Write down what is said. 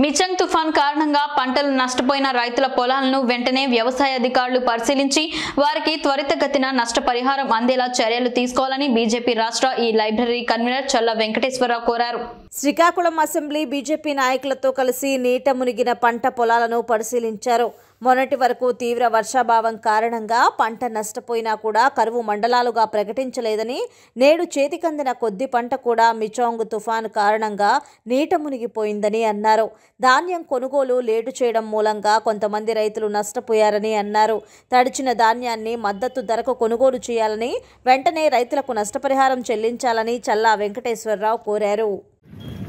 Michaung తుఫాన్ కారణంగా పంటలు నష్టపోయిన రైతుల పొలాలను వెంటనే వ్యవసాయ అధికారులు పరిశీలించి వారికి త్వరితగతిన నష్టపరిహారం అందేలా చర్యలు తీసుకోవాలని బీజేపీ రాష్ట్ర ఈ లైబ్రరీ కన్వీనర్ చల్ల వెంకటేశ్వరరావు కోరారు శ్రీకాకుళం అసెంబ్లీ బీజేపీ నాయకులతో కలిసి నీట మునిగిన పంట పొలాలను పరిశీలించారు మొన్నటి వరకు తీవ్ర వర్షాభావం కారణంగా పంట నష్టపోయినా కూడా కరువు మండలాలుగా ప్రకటించలేదని నేడు చేతికందిన కొద్ది పంట కూడా మిచోంగ్ తుఫాను కారణంగా నీట మునిగిపోయిందని అన్నారు ధాన్యం కొనుగోలు లేటు చేయడం మూలంగా కొంతమంది రైతులు నష్టపోయారని అన్నారు తడిచిన ధాన్యాన్ని మద్దతు ధరకు కొనుగోలు చేయాలని వెంటనే రైతులకు నష్టపరిహారం చెల్లించాలని చల్లా వెంకటేశ్వరరావు కోరారు